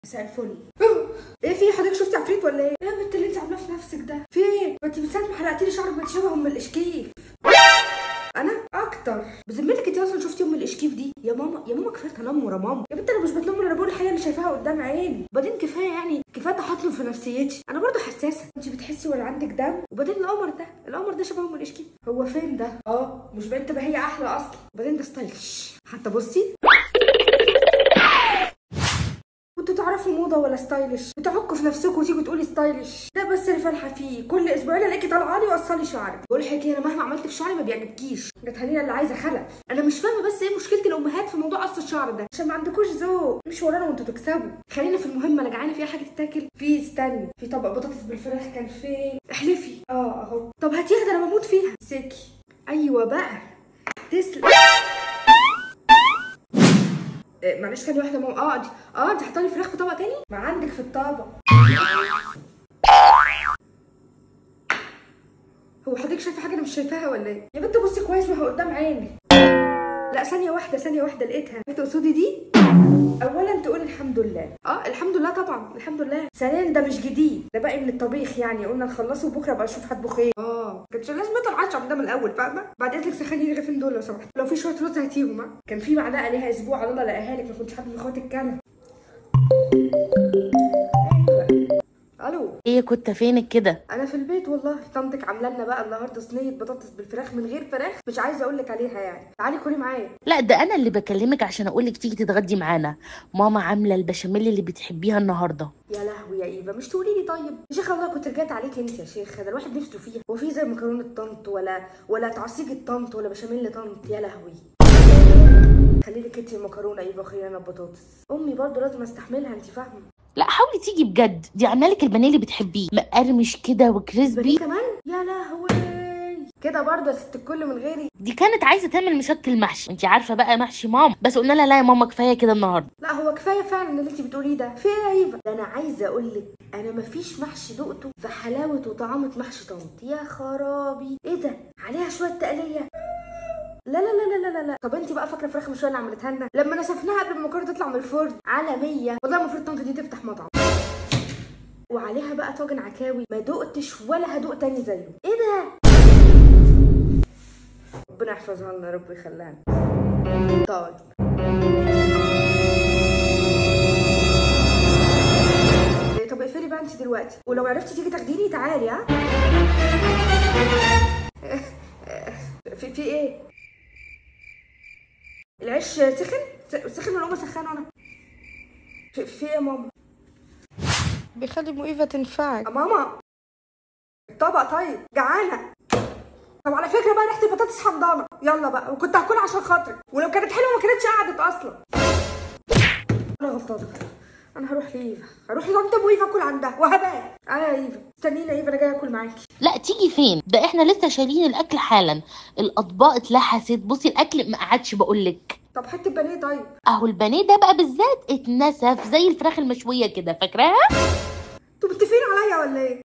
مساء الفل ايه في حضرتك شفتي عفريت ولا ايه؟ ايه يا بنت اللي انت عاملاه في نفسك ده؟ في ايه؟ ما انت من ساعه ما حلقتي لي شعرك بقيت شبه ام الاشكيف انا اكتر بذمتك انت اصلا شفتي ام الاشكيف دي يا ماما يا ماما كفايه تنمر يا ماما يا بنت انا مش بتنمر انا بقول الحقيقه اللي شايفاها قدام عيني وبعدين كفايه يعني كفايه تحطم في نفسيتي انا برضو حساسه انت بتحسي ولا عندك دم وبعدين القمر ده القمر ده شبه ام الاشكيف هو فين ده اه مش باين تبقى هي احلى اصلا وبعدين ده ستايلش حتى بصي كنتوا تعرفوا موضه ولا ستايلش بتعكوا في نفسكم وتيجوا تقولي ستايلش ده بس اللي فالحه فيه كل اسبوعين الاقيكي طالعه لي وقصلي شعرك بقول لك ايه انا مهما عملت في شعري ما بيعجبكيش جت هلينا اللي عايزه خلف انا مش فاهمه بس ايه مشكله الامهات في موضوع قص الشعر ده عشان ما عندكوش ذوق مش ورانا وانتوا تكسبوا خلينا في المهم انا جعانه في حاجه تتاكل في استني في طبق بطاطس بالفراخ كان فين احلفي اه اهو طب هاتيها ده انا بموت فيها سكي ايوه بقى تسلم إيه، معلش ثانية واحدة ماما اه انت اه انت حاطه لي فراخ في طبق تاني؟ ما عندك في الطبق هو حضرتك شايفة حاجة أنا مش شايفاها ولا إيه؟ يا بنت بصي كويس ما هو قدام عيني لا ثانية واحدة ثانية واحدة لقيتها تقصدي دي؟ أولا تقولي الحمد لله اه الحمد لله طبعا الحمد لله ثانيا ده مش جديد ده باقي من الطبيخ يعني قلنا نخلصه بكرة بقى أشوف هطبخ ايه اه كانش لازم يطلع عشا ده من الأول فاهمة؟ بعد إذنك سخني لي رغيفين دول لو سمحت لو في شوية رز هاتيهم ها كان في معلقة ليها أسبوع على الله لاقيها لك ما كنتش حابة من اخواتك كلب أيوة. الو ايه كنت فينك كده انا في البيت والله طنطك عامله لنا بقى النهارده صينيه بطاطس بالفراخ من غير فراخ مش عايزه اقول لك عليها يعني تعالي كلي معايا لا ده انا اللي بكلمك عشان اقولك تيجي تتغدي معانا ماما عامله البشاميل اللي بتحبيها النهارده يا لهوي يا ايفا مش تقولي لي طيب يا شيخه والله كنت رجعت عليك انت يا شيخه ده الواحد نفسه فيها هو في زي مكرونه طنط ولا ولا تعصيجة طنط ولا بشاميل طنط يا لهوي خلي لك انت المكرونه ايفا خلينا انا البطاطس امي برضو لازم استحملها انت فاهمه لا حاولي تيجي بجد دي عامله لك البانيه اللي بتحبيه مقرمش كده بني وكريسبي كمان يا لهوي كده برضه يا ست الكل من غيري دي كانت عايزه تعمل مشكل محشي انت عارفه بقى محشي ماما بس قلنا لها لا يا ماما كفايه كده النهارده لا هو كفايه فعلا اللي انت بتقوليه ده في ايه يا ايفا ده انا عايزه اقول لك انا مفيش محشي دقته في حلاوه وطعامه محشي طنط يا خرابي ايه ده عليها شويه تقليه لا لا لا لا لا لا طب انت بقى فاكره فراخ مشويه اللي عملتها لنا لما نسفناها قبل ما المكرونه تطلع من الفرن عالميه والله المفروض طنط دي تفتح مطعم وعليها بقى طاجن عكاوي ما دقتش ولا هدوق تاني زيه ايه ده ربنا يحفظها لنا يا رب ويخليها لنا. طيب إيه، طب اقفلي بقى انت دلوقتي ولو عرفتي تيجي تاخديني تعالي ها في في ايه العيش سخن س- سخن ولا اقوم اسخنه انا في, في ايه يا ماما بيخلي ام ايفا تنفعك يا ماما الطبق طيب جعانه طب على فكره بقى ريحه البطاطس حمضانه يلا بقى وكنت هاكلها عشان خاطرك ولو كانت حلوه ما كانتش قعدت اصلا انا غلطانه انا هروح لايفا هروح لطنط ام ايفا اكل عندها وهبات انا يا ايفا استنيني يا ايفا انا جايه اكل معاكي لا تيجي فين ده احنا لسه شايلين الاكل حالا الاطباق اتلحست بصي الاكل ما قعدش بقولك طب حته بانيه طيب اهو البانيه ده بقى بالذات اتنسف زي الفراخ المشويه كده فاكراها انتوا متفقين عليا ولا ايه